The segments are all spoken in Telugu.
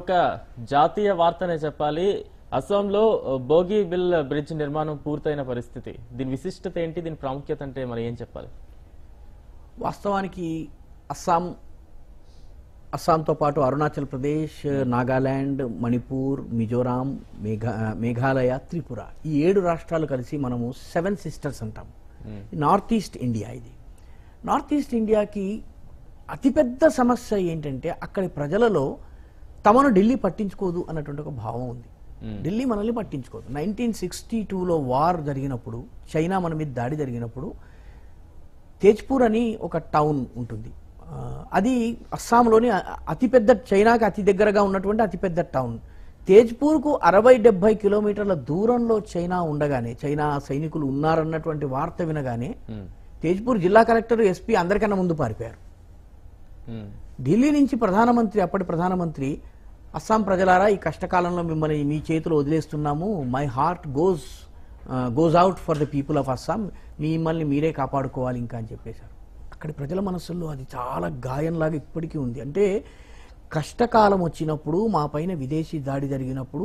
ఒక జాతీయ వార్తనే చెప్పాలి అస్సాంలో బోగి బిల్ బ్రిడ్జ్ నిర్మాణం పూర్తయిన పరిస్థితి దీని విశిష్టత ఏంటి దీని ప్రాముఖ్యత అంటే మరి ఏం చెప్పాలి వాస్తవానికి అస్సాం అస్సాంతో పాటు అరుణాచల్ ప్రదేశ్ నాగాల్యాండ్ మణిపూర్ మిజోరాం మేఘా మేఘాలయ త్రిపుర ఈ ఏడు రాష్ట్రాలు కలిసి మనము సెవెన్ సిస్టర్స్ అంటాం నార్త్ ఈస్ట్ ఇండియా ఇది నార్త్ ఈస్ట్ ఇండియాకి అతిపెద్ద సమస్య ఏంటంటే అక్కడి ప్రజలలో తమను ఢిల్లీ పట్టించుకోదు అన్నటువంటి ఒక భావం ఉంది ఢిల్లీ మనల్ని పట్టించుకోదు నైన్టీన్ సిక్స్టీ టూలో వార్ జరిగినప్పుడు చైనా మన మీద దాడి జరిగినప్పుడు తేజ్పూర్ అని ఒక టౌన్ ఉంటుంది ఆ, అది అస్సాంలోని అ- అతిపెద్ద చైనాకి అతి దగ్గరగా ఉన్నటువంటి అతిపెద్ద టౌన్ తేజ్పూర్కు అరవై డెబ్బై కిలోమీటర్ల దూరంలో చైనా ఉండగానే చైనా సైనికులు ఉన్నారన్నటువంటి వార్త వినగానే మ్మ్. తేజ్పూర్ జిల్లా కలెక్టర్ ఎస్పీ అందరికన్నా ముందు పారిపోయారు మ్మ్. ఢిల్లీ నుంచి ప్రధానమంత్రి అప్పటి ప్రధానమంత్రి అస్సాం ప్రజలారా ఈ కష్టకాలంలో మిమ్మల్ని మీ చేతిలో వదిలేస్తున్నాము my heart goes goes out for the people of Assam మిమ్మల్ని మీరే కాపాడుకోవాలి ఇంకా అని చెప్పేశారు అక్కడి ప్రజల మనసుల్లో అది చాలా గాయంలాగా ఇప్పటికీ ఉంది అంటే కష్టకాలం వచ్చినప్పుడు మా పైన విదేశీ దాడి జరిగినప్పుడు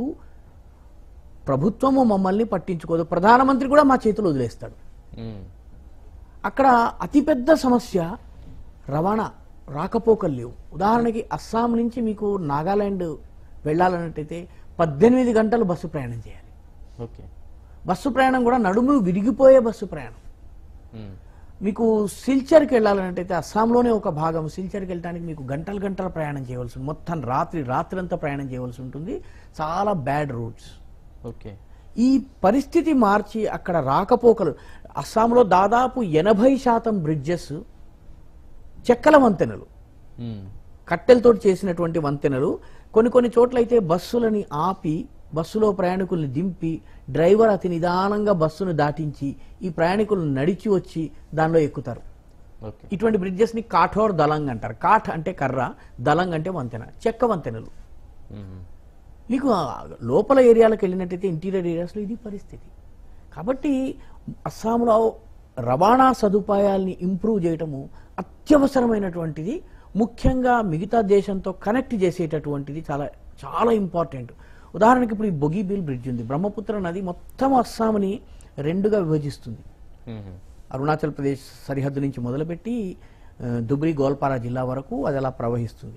ప్రభుత్వము మమ్మల్ని పట్టించుకోదు ప్రధానమంత్రి కూడా మా చేతిలో వదిలేస్తాడు మ్మ్. అక్కడ అతిపెద్ద సమస్య రవాణా రాకపోకలు లేవు ఉదాహరణకి అస్సాం నుంచి మీకు నాగాలాండ్ వెళ్ళాలన్నట్టయితే పద్దెనిమిది గంటలు బస్సు ప్రయాణం చేయాలి ఓకే బస్సు ప్రయాణం కూడా నడుములు విరిగిపోయే బస్సు ప్రయాణం మ్మ్. మీకు సిల్చర్కి వెళ్ళాలన్నట్టయితే అస్సాంలోనే ఒక భాగం సిల్చర్కి వెళ్ళడానికి మీకు గంటలు గంటల ప్రయాణం చేయవలసి ఉంటుంది మొత్తం రాత్రి రాత్రి అంతా ప్రయాణం చేయవలసి ఉంటుంది చాలా బ్యాడ్ రూట్స్ ఓకే ఈ పరిస్థితి మార్చి అక్కడ రాకపోకలు అస్సాంలో దాదాపు ఎనభై శాతం బ్రిడ్జెస్ చెక్కల వంతెనలు మ్మ్. కట్టెలతో చేసినటువంటి వంతెనలు కొన్ని కొన్ని చోట్ల అయితే బస్సులని ఆపి బస్సులో ప్రయాణికుల్ని దింపి డ్రైవర్ అతి నిదానంగా బస్సును దాటించి ఈ ప్రయాణికులను నడిచి వచ్చి దానిలో ఎక్కుతారు ఓకే ఇటువంటి బ్రిడ్జెస్ని కాఠోర్ దలంగ్ అంటారు కాఠ్ అంటే కర్ర దలంగ్ అంటే వంతెన చెక్క వంతెనలు మ్మ్. మీకు ఆ లోపల ఏరియాలకు వెళ్ళినట్టయితే ఇంటీరియర్ ఏరియాస్లో ఇది పరిస్థితి కాబట్టి అస్సాంలో రవాణా సదుపాయాల్ని ఇంప్రూవ్ చేయటము అత్యవసరమైనటువంటిది ముఖ్యంగా మిగతా దేశంతో కనెక్ట్ చేసేటటువంటిది చాలా చాలా ఇంపార్టెంట్ ఉదాహరణకి ఇప్పుడు ఈ బొగీబిల్ బ్రిడ్జ్ ఉంది బ్రహ్మపుత్ర నది మొత్తం అస్సాంని రెండుగా విభజిస్తుంది మ్మ్. అరుణాచల్ ప్రదేశ్ సరిహద్దు నుంచి మొదలుపెట్టి ఆ, దుబ్రి గోల్పారా జిల్లా వరకు అది అలా ప్రవహిస్తుంది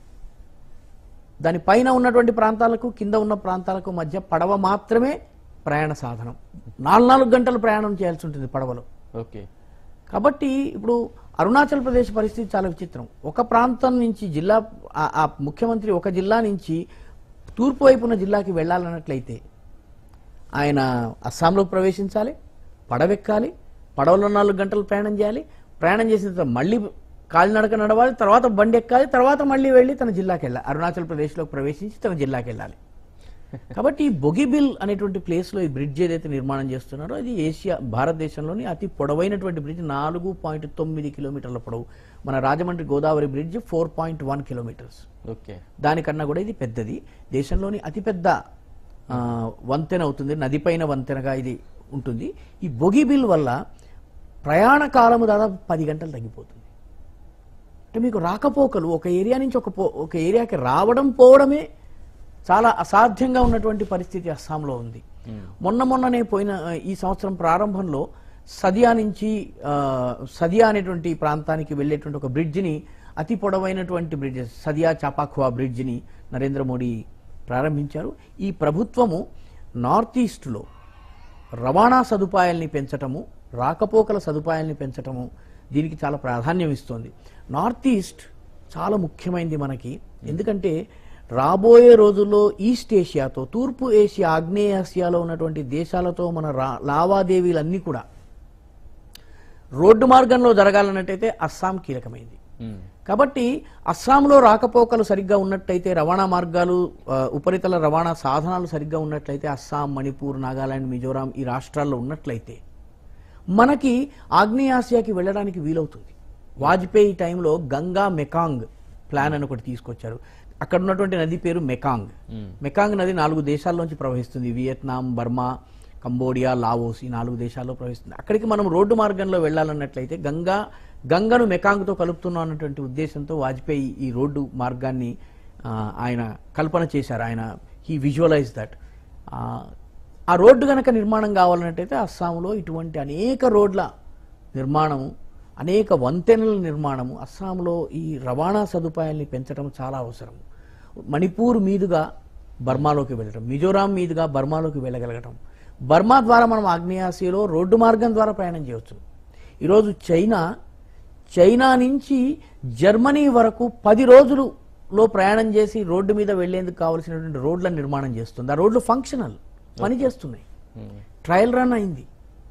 దాని పైన ఉన్నటువంటి ప్రాంతాలకు కింద ఉన్న ప్రాంతాలకు మధ్య పడవ మాత్రమే ప్రయాణ సాధనం నాలుగు నాలుగు గంటలు ప్రయాణం చేయాల్సి ఉంటుంది పడవలో ఓకే కాబట్టి ఇప్పుడు అరుణాచల్ ప్రదేశ్ పరిస్థితి చాలా విచిత్రం ఒక ప్రాంతం నుంచి జిల్లా ఆ- ఆ ముఖ్యమంత్రి ఒక జిల్లా నుంచి తూర్పు వైపున జిల్లాకి వెళ్ళాలన్నట్లయితే ఆయన అస్సాంలోకి ప్రవేశించాలి పడవెక్కాలి పడవలో నాలుగు గంటలు ప్రయాణం చేయాలి ప్రయాణం చేసిన తర్వాత మళ్ళీ కాలినడక నడవాలి తర్వాత బండి ఎక్కాలి తర్వాత మళ్ళీ వెళ్ళి తన జిల్లాకి వెళ్ళాలి అరుణాచల్ ప్రదేశ్లోకి ప్రవేశించి తన జిల్లాకి వెళ్ళాలి కాబట్టి ఈ బొగిబిల్ అనేటువంటి ప్లేస్లో ఈ బ్రిడ్జ్ ఏదైతే నిర్మాణం చేస్తున్నారో అది ఏషియా భారతదేశంలోని అతి పొడవైనటువంటి బ్రిడ్జ్ నాలుగు పాయింట్ తొమ్మిది కిలోమీటర్ల పొడవు మన Rajahmundry Godavari bridge four point one kilometres okay దానికన్నా కూడా ఇది పెద్దది దేశంలోని అతిపెద్ద ఆ, వంతెన అవుతుంది నదిపైన వంతెనగా ఇది ఉంటుంది ఈ బొగిబిల్ వల్ల ప్రయాణ కాలము దాదాపు పది గంటలు తగ్గిపోతుంది అంటే మీకు రాకపోకలు ఒక ఏరియా నుంచి ఒక పో ఒక ఏరియాకి రావడం పోవడమే చాలా అసాధ్యంగా ఉన్నటువంటి పరిస్థితి అస్సాంలో ఉంది మొన్న మొన్ననే పోయిన ఆ, ఈ సంవత్సరం ప్రారంభంలో సదియా నుంచి ఆ, సదియా అనేటువంటి ప్రాంతానికి వెళ్ళేటువంటి ఒక బ్రిడ్జిని అతి పొడవైనటువంటి బ్రిడ్జ్ సదియా చాపాఖువా బ్రిడ్జిని నరేంద్ర మోడీ ప్రారంభించారు ఈ ప్రభుత్వము నార్త్ ఈస్ట్లో రవాణా సదుపాయాల్ని పెంచటము రాకపోకల సదుపాయాల్ని పెంచటము దీనికి చాలా ప్రాధాన్యం ఇస్తోంది నార్త్ ఈస్ట్ చాలా ముఖ్యమైనది మనకి ఎందుకంటే రాబోయే రోజుల్లో ఈస్ట్ ఏషియాతో తూర్పు ఏషియా ఆగ్నేయ ఆసియాలో ఉన్నటువంటి దేశాలతో మన రా లావాదేవీలన్నీ కూడా రోడ్డు మార్గంలో జరగాలన్నట్టయితే అస్సాం కీలకమైంది మ్మ్. కాబట్టి అస్సాంలో రాకపోకలు సరిగ్గా ఉన్నట్టయితే రవాణా మార్గాలు ఆ, ఉపరితల రవాణా సాధనాలు సరిగ్గా ఉన్నట్లయితే అస్సాం మణిపూర్ నాగాలాండ్ మిజోరాం ఈ రాష్ట్రాల్లో ఉన్నట్లయితే మనకి ఆగ్నేయాసియాకి వెళ్ళడానికి వీలవుతుంది వాజ్పేయి టైంలో గంగా మెకాంగ్ ప్లాన్ అని ఒకటి తీసుకొచ్చారు అక్కడ ఉన్నటువంటి నది పేరు మెకాంగ్ మెకాంగ్ నది నాలుగు దేశాల్లోంచి ప్రవహిస్తుంది వియత్నాం బర్మా కంబోడియా లావోస్ ఈ నాలుగు దేశాల్లో ప్రవహిస్తుంది అక్కడికి మనం రోడ్డు మార్గంలో వెళ్ళాలన్నట్లయితే గంగా గంగను మెకాంగ్తో కలుపుతున్నాం అన్నటువంటి ఉద్దేశంతో వాజ్పేయి ఈ రోడ్డు మార్గాన్ని ఆ, ఆయన కల్పన చేశారు ఆయన హీ విజువలైజ్ దట్ ఆ రోడ్డు కనుక నిర్మాణం కావాలన్నట్టయితే అస్సాంలో ఇటువంటి అనేక రోడ్ల నిర్మాణము అనేక వంతెనల నిర్మాణము అస్సాంలో ఈ రవాణా సదుపాయాల్ని పెంచడం చాలా అవసరం మణిపూర్ మీదుగా బర్మాలోకి వెళ్ళటం మిజోరాం మీదుగా బర్మాలోకి వెళ్ళగలగటం బర్మా ద్వారా మనం ఆగ్నేయాసియాలో రోడ్డు మార్గం ద్వారా ప్రయాణం చేయవచ్చు ఈరోజు చైనా చైనా నుంచి జర్మనీ వరకు పది రోజులులో ప్రయాణం చేసి రోడ్డు మీద వెళ్లేందుకు కావలసినటువంటి రోడ్ల నిర్మాణం చేస్తుంది ఆ రోడ్లు ఫంక్షనల్ పని చేస్తున్నాయి ఉమ్. ట్రయల్ రన్ అయింది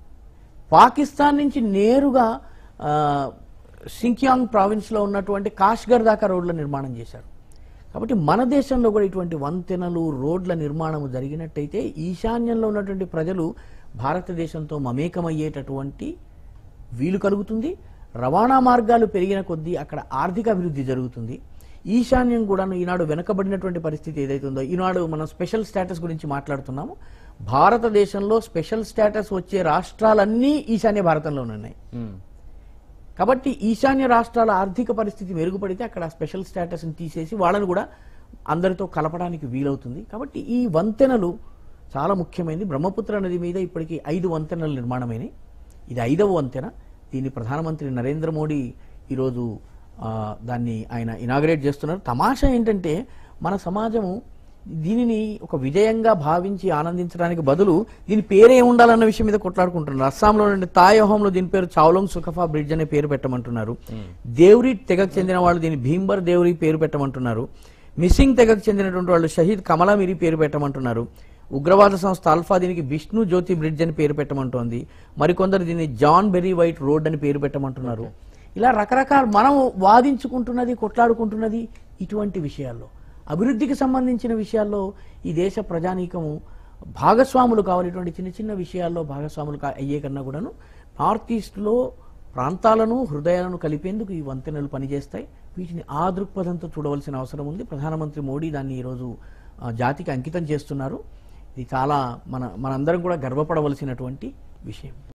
పాకిస్తాన్ నుంచి నేరుగా ఆ, సింకియాంగ్ ప్రావిన్స్లో ఉన్నటువంటి కాష్గర్ దాకా రోడ్ల నిర్మాణం చేశారు కాబట్టి మన దేశంలో కూడా ఇటువంటి వంతెనలు రోడ్ల నిర్మాణం జరిగినట్టయితే ఈశాన్యంలో ఉన్నటువంటి ప్రజలు భారతదేశంతో మమేకమయ్యేటటువంటి వీలు కలుగుతుంది రవాణా మార్గాలు పెరిగిన కొద్దీ అక్కడ ఆర్థిక అభివృద్ధి జరుగుతుంది ఈశాన్యం కూడా ఈనాడు వెనుకబడినటువంటి పరిస్థితి ఏదైతుందో ఈనాడు మనం స్పెషల్ స్టేటస్ గురించి మాట్లాడుతున్నాము భారతదేశంలో స్పెషల్ స్టేటస్ వచ్చే రాష్ట్రాలన్నీ ఈశాన్య భారతంలోనే ఉన్నాయి ఉమ్. కాబట్టి ఈశాన్య రాష్ట్రాల ఆర్థిక పరిస్థితి మెరుగుపడితే అక్కడ స్పెషల్ స్టేటస్ని తీసేసి వాళ్ళని కూడా అందరితో కలపడానికి వీలవుతుంది కాబట్టి ఈ వంతెనలు చాలా ముఖ్యమైనది బ్రహ్మపుత్ర నది మీద ఇప్పటికీ ఐదు వంతెనలు నిర్మాణమైనవి ఇది ఐదవ వంతెన దీన్ని ప్రధానమంత్రి నరేంద్ర మోడీ ఈరోజు ఆ, దాన్ని ఆయన ఇనాగ్రేట్ చేస్తున్నారు తమాషా ఏంటంటే మన సమాజము దీనిని ఒక విజయంగా భావించి ఆనందించడానికి బదులు దీని పేరే ఉండాలన్న విషయం మీద కొట్లాడుకుంటున్నారు అస్సాంలో నుండి తాయోహంలో దీని పేరు చావ్లోంగ్ సుఖఫా బ్రిడ్జ్ అనే పేరు పెట్టమంటున్నారు దేవ్రీ తెగకు చెందిన వాళ్ళు దీని భీంబర్ దేవ్రీ పేరు పెట్టమంటున్నారు మిస్సింగ్ తెగకు చెందినటువంటి వాళ్ళు షహీద్ కమలామిరి పేరు పెట్టమంటున్నారు ఉగ్రవాద సంస్థ అల్ఫా దీనికి విష్ణు జ్యోతి బ్రిడ్జ్ అని పేరు పెట్టమంటోంది మరికొందరు దీన్ని జాన్ బెర్రీ వైట్ రోడ్ అని పేరు పెట్టమంటున్నారు ఇలా రకరకాల మనం వాదించుకుంటున్నది కొట్లాడుకుంటున్నది ఇటువంటి విషయాల్లో అభివృద్ధికి సంబంధించిన విషయాల్లో ఈ దేశ ప్రజానీకము భాగస్వాములు కావాలిటువంటి చిన్న చిన్న విషయాల్లో భాగస్వాములు కా- అయ్యే కన్నా కూడాను నార్త్ ఈస్ట్లో ప్రాంతాలను హృదయాలను కలిపేందుకు ఈ వంతెనలు పనిచేస్తాయి వీటిని ఆ దృక్పథంతో చూడవలసిన అవసరం ఉంది ప్రధానమంత్రి మోడీ దాన్ని ఈరోజు ఆ, జాతికి అంకితం చేస్తున్నారు ఇది చాలా మన మనందరం కూడా గర్వపడవలసినటువంటి విషయం